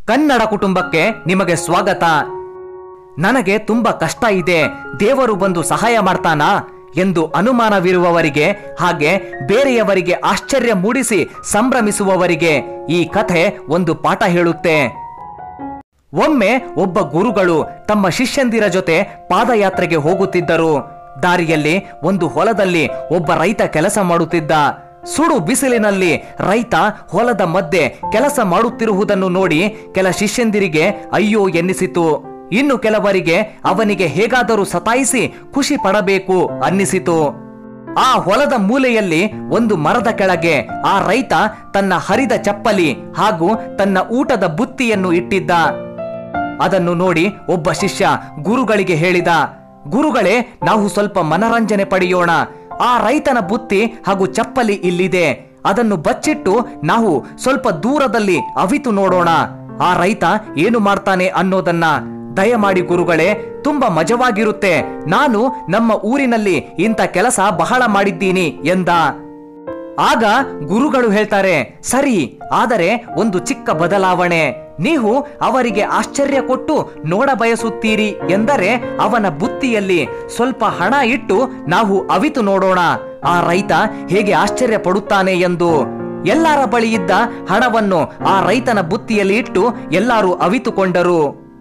ಕನ್ನಡ ಕುಟುಂಬಕ್ಕೆ ನಿಮಗೆ ಸ್ವಾಗತ ನನಗೆ ತುಂಬಾ ಕಷ್ಟ ಇದೆ ದೇವರು ಬಂದು ಸಹಾಯ ಮಾಡ್ತಾನಾ ಎಂದು ಅನುಮಾನವಿರುವವರಿಗೆ ಹಾಗೆ ಬೇರೆಯವರಿಗೆ ಆಶ್ಚರ್ಯ ಮೂಡಿಸಿ ಸಂಭ್ರಮಿಸುವವರಿಗೆ ಈ ಕಥೆ ಒಂದು ಪಾಠ ಹೇಳುತ್ತೆ ಒಮ್ಮೆ ಒಬ್ಬ ಗುರುಗಳು ತಮ್ಮ ಶಿಷ್ಯಂದಿರ ಜೊತೆ ಪಾದಯಾತ್ರೆಗೆ ಹೋಗುತ್ತಿದ್ದರು ದಾರಿಯಲ್ಲಿ ಒಂದು ಹೊಲದಲ್ಲಿ ಒಬ್ಬ ರೈತ ಕೆಲಸ ಮಾಡುತ್ತಿದ್ದ ಸುಡು ಬಿಸಿಲಿನಲ್ಲಿ ರೈತ ಹೊಲದ ಮಧ್ಯೆ ಕೆಲಸ ಮಾಡುತ್ತಿರುವುದನ್ನು ನೋಡಿ ಕೆಲ ಶಿಷ್ಯಂದಿರಿಗೆ ಅಯ್ಯೋ ಎನ್ನಿಸಿತು ಇನ್ನು ಕೆಲವರಿಗೆ ಅವನಿಗೆ ಹೇಗಾದರೂ ಸತಾಯಿಸಿ ಖುಷಿ ಪಡಬೇಕು ಅನ್ನಿಸಿತು ಆ ಹೊಲದ ಮೂಲೆಯಲ್ಲಿ ಒಂದು ಮರದ ಕೆಳಗೆ ಆ ರೈತ ತನ್ನ ಹರಿದ ಚಪ್ಪಲಿ ಹಾಗೂ ತನ್ನ ಊಟದ ಬುತ್ತಿಯನ್ನು ಇಟ್ಟಿದ್ದ ಅದನ್ನು ನೋಡಿ ಒಬ್ಬ ಶಿಷ್ಯ ಗುರುಗಳಿಗೆ ಹೇಳಿದ ಗುರುಗಳೇ ನಾವು ಸ್ವಲ್ಪ ಮನರಂಜನೆ ಪಡೆಯೋಣ ಆ ರೈತನ ಬುತ್ತಿ ಹಾಗೂ ಚಪ್ಪಲಿ ಇಲ್ಲಿದೆ ಅದನ್ನು ಬಚ್ಚಿಟ್ಟು ನಾವು ಸ್ವಲ್ಪ ದೂರದಲ್ಲಿ ಅವಿತು ನೋಡೋಣ ಆ ರೈತ ಏನು ಮಾಡ್ತಾನೆ ಅನ್ನೋದನ್ನ ದಯಮಾಡಿ ಗುರುಗಳೇ ತುಂಬಾ ಮಜವಾಗಿರುತ್ತೆ ನಾನು ನಮ್ಮ ಊರಿನಲ್ಲಿ ಇಂಥ ಕೆಲಸ ಬಹಳ ಮಾಡಿದ್ದೀನಿ ಎಂದ ಆಗ ಗುರುಗಳು ಹೇಳ್ತಾರೆ ಸರಿ ಆದರೆ ಒಂದು ಚಿಕ್ಕ ಬದಲಾವಣೆ ನೀವು ಅವರಿಗೆ ಆಶ್ಚರ್ಯ ಕೊಟ್ಟು ನೋಡ ಬಯಸುತ್ತೀರಿ ಎಂದರೆ ಅವನ ಬುತ್ತಿಯಲ್ಲಿ ಸ್ವಲ್ಪ ಹಣ ಇಟ್ಟು ನಾವು ಅವಿತು ನೋಡೋಣ ಆ ರೈತ ಹೇಗೆ ಆಶ್ಚರ್ಯ ಪಡುತ್ತಾನೆ ಎಂದು ಎಲ್ಲರ ಬಳಿ ಇದ್ದ ಹಣವನ್ನು ಆ ರೈತನ ಬುತ್ತಿಯಲ್ಲಿ ಇಟ್ಟು ಎಲ್ಲರೂ ಅವಿತುಕೊಂಡರು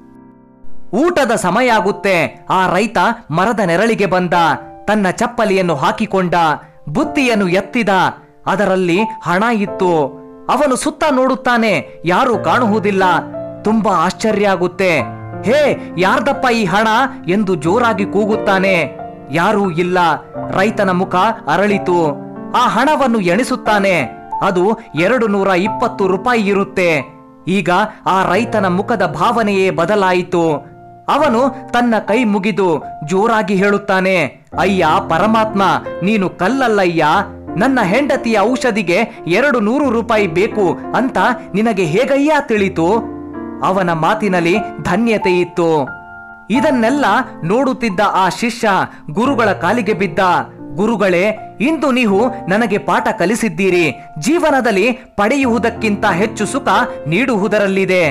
ಊಟದ ಸಮಯ ಆಗುತ್ತೆ ಆ ರೈತ ಮರದ ನೆರಳಿಗೆ ಬಂದ ತನ್ನ ಚಪ್ಪಲಿಯನ್ನು ಹಾಕಿಕೊಂಡ ಬುತ್ತಿಯನ್ನು ಎತ್ತಿದ ಅದರಲ್ಲಿ ಹಣ ಇತ್ತು ಅವನು ಸುತ್ತ ನೋಡುತ್ತಾನೆ ಯಾರು ಕಾಣುವುದಿಲ್ಲ ತುಂಬಾ ಆಶ್ಚರ್ಯ ಆಗುತ್ತೆ ಹೇ ಯಾರ್ದಪ್ಪ ಈ ಹಣ ಎಂದು ಜೋರಾಗಿ ಕೂಗುತ್ತಾನೆ ಯಾರೂ ಇಲ್ಲ ರೈತನ ಮುಖ ಅರಳಿತು ಆ ಹಣವನ್ನು ಎಣಿಸುತ್ತಾನೆ ಅದು ಎರಡು ನೂರ ಇಪ್ಪತ್ತು ರೂಪಾಯಿ ಇರುತ್ತೆ ಈಗ ಆ ರೈತನ ಮುಖದ ಭಾವನೆಯೇ ಬದಲಾಯಿತು ಅವನು ತನ್ನ ಕೈ ಮುಗಿದು ಜೋರಾಗಿ ಹೇಳುತ್ತಾನೆ ಅಯ್ಯ ಪರಮಾತ್ಮ ನೀನು ಕಲ್ಲಲ್ಲಯ್ಯ ನನ್ನ ಹೆಂಡತಿಯ ಔಷಧಿಗೆ ಎರಡು ನೂರು ರೂಪಾಯಿ ಬೇಕು ಅಂತ ನಿನಗೆ ಹೇಗಯ್ಯ ತಿಳಿತು ಅವನ ಮಾತಿನಲ್ಲಿ ಧನ್ಯತೆ ಇತ್ತು ಇದನ್ನೆಲ್ಲ ನೋಡುತ್ತಿದ್ದ ಆ ಶಿಷ್ಯ ಗುರುಗಳ ಕಾಲಿಗೆ ಬಿದ್ದ ಗುರುಗಳೇ ಇಂದು ನೀವು ನನಗೆ ಪಾಠ ಕಲಿಸಿದ್ದೀರಿ ಜೀವನದಲ್ಲಿ ಪಡೆಯುವುದಕ್ಕಿಂತ ಹೆಚ್ಚು ಸುಖ ನೀಡುವುದರಲ್ಲಿದೆ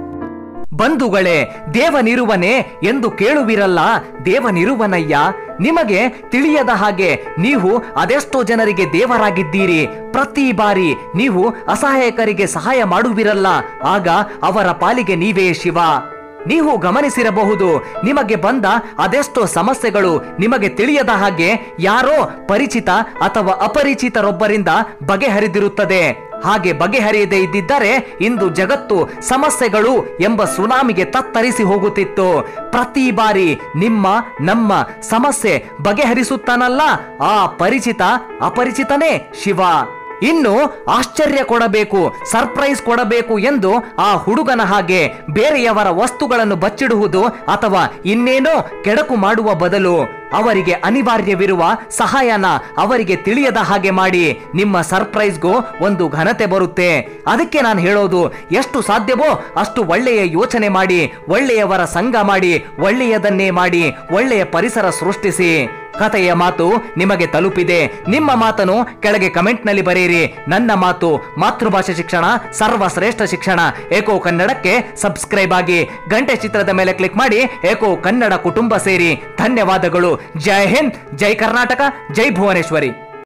ಬಂಧುಗಳೇ ದೇವನಿರುವನೆ ಎಂದು ಕೇಳುವಿರಲ್ಲ ದೇವನಿರುವನಯ್ಯ ನಿಮಗೆ ತಿಳಿಯದ ಹಾಗೆ ನೀವು ಅದೆಷ್ಟೋ ಜನರಿಗೆ ದೇವರಾಗಿದ್ದೀರಿ ಪ್ರತಿ ಬಾರಿ ನೀವು ಅಸಹಾಯಕರಿಗೆ ಸಹಾಯ ಮಾಡುವಿರಲ್ಲ ಆಗ ಅವರ ಪಾಲಿಗೆ ನೀವೇ ಶಿವ ನೀವು ಗಮನಿಸಿರಬಹುದು ನಿಮಗೆ ಬಂದ ಅದೆಷ್ಟೋ ಸಮಸ್ಯೆಗಳು ನಿಮಗೆ ತಿಳಿಯದ ಹಾಗೆ ಯಾರೋ ಪರಿಚಿತ ಅಥವಾ ಅಪರಿಚಿತರೊಬ್ಬರಿಂದ ಬಗೆಹರಿದಿರುತ್ತದೆ ಹಾಗೆ ಬಗೆಹರಿಯದೇ ಇದ್ದಿದ್ದರೆ ಇಂದು ಜಗತ್ತು ಸಮಸ್ಯೆಗಳು ಎಂಬ ಸುನಾಮಿಗೆ ತತ್ತರಿಸಿ ಹೋಗುತ್ತಿತ್ತು ಪ್ರತಿ ಬಾರಿ ನಿಮ್ಮ ನಮ್ಮ ಸಮಸ್ಯೆ ಬಗೆಹರಿಸುತ್ತಾನಲ್ಲ ಆ ಪರಿಚಿತ ಅಪರಿಚಿತನೇ ಶಿವ ಇನ್ನು ಆಶ್ಚರ್ಯ ಕೊಡಬೇಕು ಸರ್ಪ್ರೈಸ್ ಕೊಡಬೇಕು ಎಂದು ಆ ಹುಡುಗನ ಹಾಗೆ ಬೇರೆಯವರ ವಸ್ತುಗಳನ್ನು ಬಚ್ಚಿಡುವುದು ಅಥವಾ ಇನ್ನೇನೋ ಕೆಡಕು ಮಾಡುವ ಬದಲು ಅವರಿಗೆ ಅನಿವಾರ್ಯವಿರುವ ಸಹಾಯನ ಅವರಿಗೆ ತಿಳಿಯದ ಹಾಗೆ ಮಾಡಿ ನಿಮ್ಮ ಸರ್ಪ್ರೈಸ್ಗೂ ಒಂದು ಘನತೆ ಬರುತ್ತೆ ಅದಕ್ಕೆ ನಾನು ಹೇಳೋದು ಎಷ್ಟು ಸಾಧ್ಯವೋ ಅಷ್ಟು ಒಳ್ಳೆಯ ಯೋಚನೆ ಮಾಡಿ ಒಳ್ಳೆಯವರ ಸಂಘ ಮಾಡಿ ಒಳ್ಳೆಯದನ್ನೇ ಮಾಡಿ ಒಳ್ಳೆಯ ಪರಿಸರ ಸೃಷ್ಟಿಸಿ ಕಥೆಯ ಮಾತು ನಿಮಗೆ ತಲುಪಿದೆ ನಿಮ್ಮ ಮಾತನ್ನು ಕೆಳಗೆ ಕಮೆಂಟ್ನಲ್ಲಿ ಬರೆಯಿರಿ ನನ್ನ ಮಾತು ಮಾತೃಭಾಷೆ ಶಿಕ್ಷಣ ಸರ್ವಶ್ರೇಷ್ಠ ಶಿಕ್ಷಣ ಏಕೋ ಕನ್ನಡಕ್ಕೆ ಸಬ್ಸ್ಕ್ರೈಬ್ ಆಗಿ ಗಂಟೆ ಚಿತ್ರದ ಮೇಲೆ ಕ್ಲಿಕ್ ಮಾಡಿ ಏಕೋ ಕನ್ನಡ ಕುಟುಂಬ ಸೇರಿ ಧನ್ಯವಾದಗಳು ಜೈ ಹಿಂದ್ ಜೈ ಕರ್ನಾಟಕ ಜೈ ಭುವನೇಶ್ವರಿ